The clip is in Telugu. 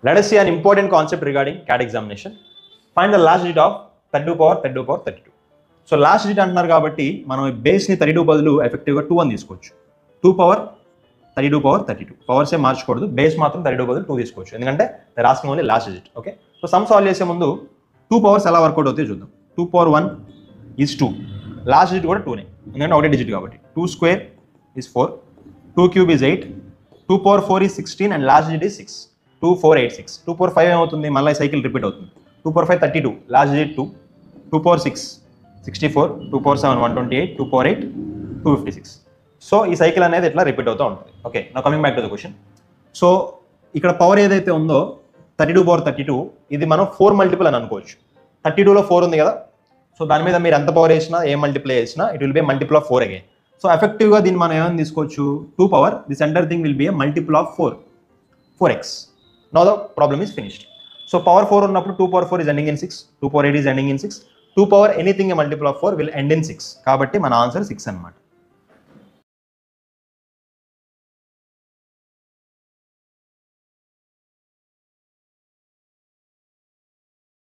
Let us see an important concept regarding CAT examination. Find the last digit of 32 power 32 power 32. So last digit అంటున్నారు కాబట్టి మనం బేస్ని థర్టీ టూ బదులు ఎఫెక్టివ్గా టూ అని తీసుకోవచ్చు two power thirty two power thirty two పవర్సే మార్చకూడదు బేస్ మాత్రం థర్టీ టూ బదులు టూ తీసుకోవచ్చు ఎందుకంటే రాసిన only last digit okay so sum solve చేసే ముందు టూ పవర్స్ ఎలా వర్కౌట్ అవుతాయో చూద్దాం two power one is two last digit కూడా టూనే ఎందుకంటే ఒకటే డిజిట్ కాబట్టి two square is four two cube is eight two power four is sixteen and last digit is six two four eight six two power five ఏమవుతుంది మళ్ళీ సైకిల్ రిపీట్ అవుతుంది two power five thirty two last digit two two power six sixty four two power seven one twenty eight two power eight two fifty six so ఈ సైకిల్ అనేది ఇట్లా రిపీట్ అవుతూ ఉంటుంది ఓకే నా coming back to the question so ఇక్కడ పవర్ ఏదైతే ఉందో thirty two power thirty two ఇది మనం ఫోర్ మల్టిపుల్ అని అనుకోవచ్చు థర్టీ టూలో ఫోర్ ఉంది కదా సో దాని మీద మీరు ఎంత పవర్ వేసినా ఏ మల్టిప్లై చేసినా it will be multiple of four again so ఎఫెక్టివ్గా దీన్ని మనం ఏమైనా తీసుకోవచ్చు two power this entire thing will be a multiple of four four x no the problem is finished so power four ఉన్నప్పుడు two power four is ending in six two power eight is ending in six two power anything multiple of four will end in six కాబట్టి మన ఆన్సర్ సిక్స్ అనమాట